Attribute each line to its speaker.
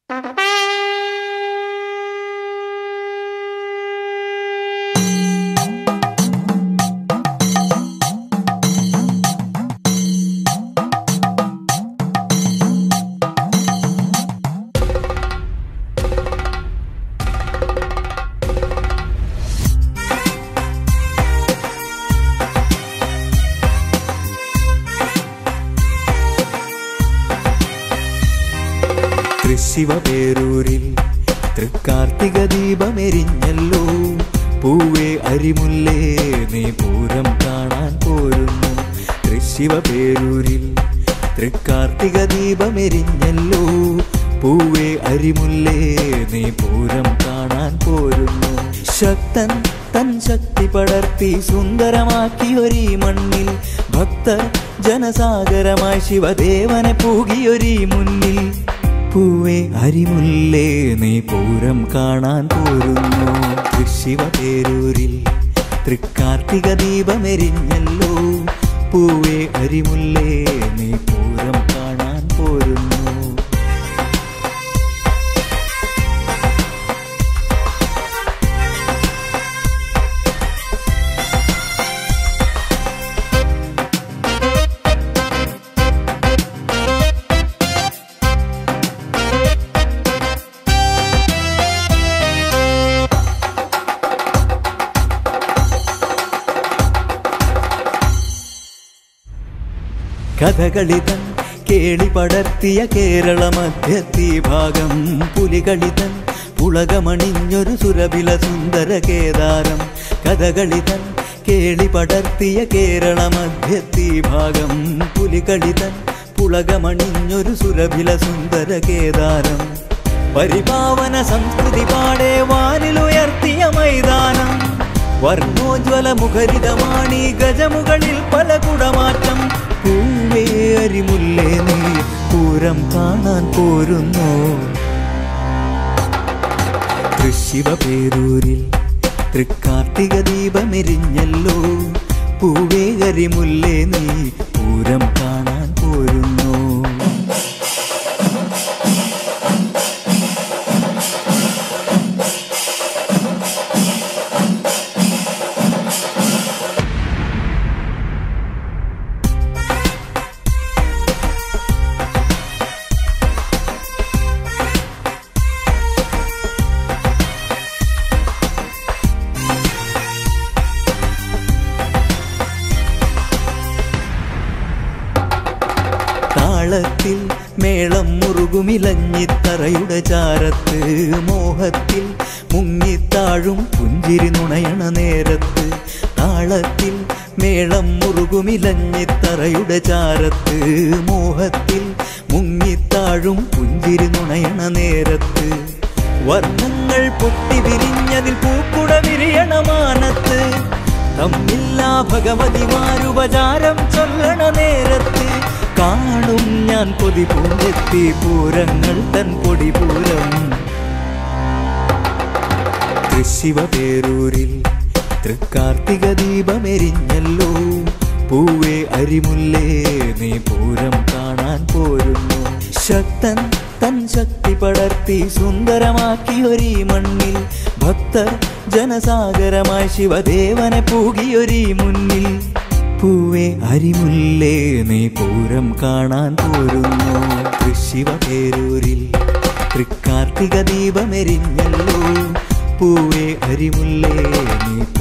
Speaker 1: തൃശിവപേരൂരിൽ തൃക്കാർത്തിക ദീപമെരിഞ്ഞല്ലോ പൂവേ അരിമുല്ലേ നീ പൂരം കാണാൻ പോരുന്നു തൃശിവപേരൂരിൽ തൃക്കാർത്തിക ദീപമെരിഞ്ഞല്ലോ പൂവേ അരിമുല്ലേ നീ പൂരം കാണാൻ പോരുന്നു ശക്തൻ തൻ ശക്തി പടർത്തി സുന്ദരമാക്കിയൊരീ മണ്ണിൽ ഭക്തർ ജനസാഗരമായി ശിവദേവനെ പൂകിയൊരീ മുന്നിൽ പൂവേ അരിമുല്ലേ നീ പൂരം കാണാൻ പോരുന്നു തൃശിവപേരൂരിൽ തൃക്കാർത്തിക ദീപമെരിഞ്ഞല്ലോ പൂവേ അരിമുല്ലേ നീ പൂരം കാണാൻ പോരുന്നു കഥകളിതൻ കേളി പടർത്തിയ കേരള മധ്യത്തി ഭാഗം പുലികളിതൻ പുളകമണിഞ്ഞൊരു സുരഭില സുന്ദര കേദാരം കഥകളിതൻ കേളി പടർത്തിയ കേരള മധ്യത്തി ഭാഗം പുലികളിതൻ പുളകമണിഞ്ഞൊരു സുരഭില സുന്ദര കേദാരം പരിപാവന സംസ്കൃതി പാടെ വാനിലുയർത്തിയ മൈതാനം വർണ്ണോജ്വല മുഖരിതമാണി ഗജമുകളിൽ പല കുടമാറ്റം പൂവേ അരിമുല്ലേ നീ പൂരം കാണാൻ പോരുന്നു തൃശിവപേരൂരിൽ തൃക്കാർത്തിക ദീപമെരിഞ്ഞല്ലോ പൂവേ അരിമുല്ലേ നീ പൂരം കാണാൻ പോരുന്നു താളത്തിൽ മേളം മുറുകുമിലഞ്ഞിത്തറയുടെ ചാരത്ത് മോഹത്തിൽ മുങ്ങിത്താഴും പുഞ്ചിരി നുണയണ നേരത്ത് താളത്തിൽ മേളം മുറുകുമിലഞ്ഞിത്തറയുടെ ചാരത്ത് മോഹത്തിൽ മുങ്ങിത്താഴും പുഞ്ചിരി നുണയണ നേരത്ത് വർണ്ണങ്ങൾ പൊട്ടി വിരിഞ്ഞതിൽ പൂക്കുട വിരിയണ മാനത്ത് തമ്മില്ലാ ഭഗവതിമാരുപചാരം ചൊല്ലണ നേരത്ത് കാണും ഞാൻ കൊതി പൂണ്ടെത്തി പൂരങ്ങൾ തൻ പൊടിപൂരം തൃശിവപേരൂരിൽ തൃക്കാർത്തിക ദീപമെരിഞ്ഞല്ലോ പൂവേ അരിമുല്ലേ നീ പൂരം കാണാൻ പോരുന്നു ശക്തൻ തൻ ശക്തി പടർത്തി സുന്ദരമാക്കിയൊരീ മണ്ണിൽ ഭക്തർ ജനസാഗരമായി ശിവദേവനെ പൂകിയൊരീ മുന്നിൽ പൂവേ അരിമുല്ലേ നീ പൂരം കാണാൻ പോരുന്നു തൃശിവപേരൂരിൽ തൃക്കാർത്തിക ദീപമെരിഞ്ഞല്ലോ പൂവേ അരിമുല്ലേ നീ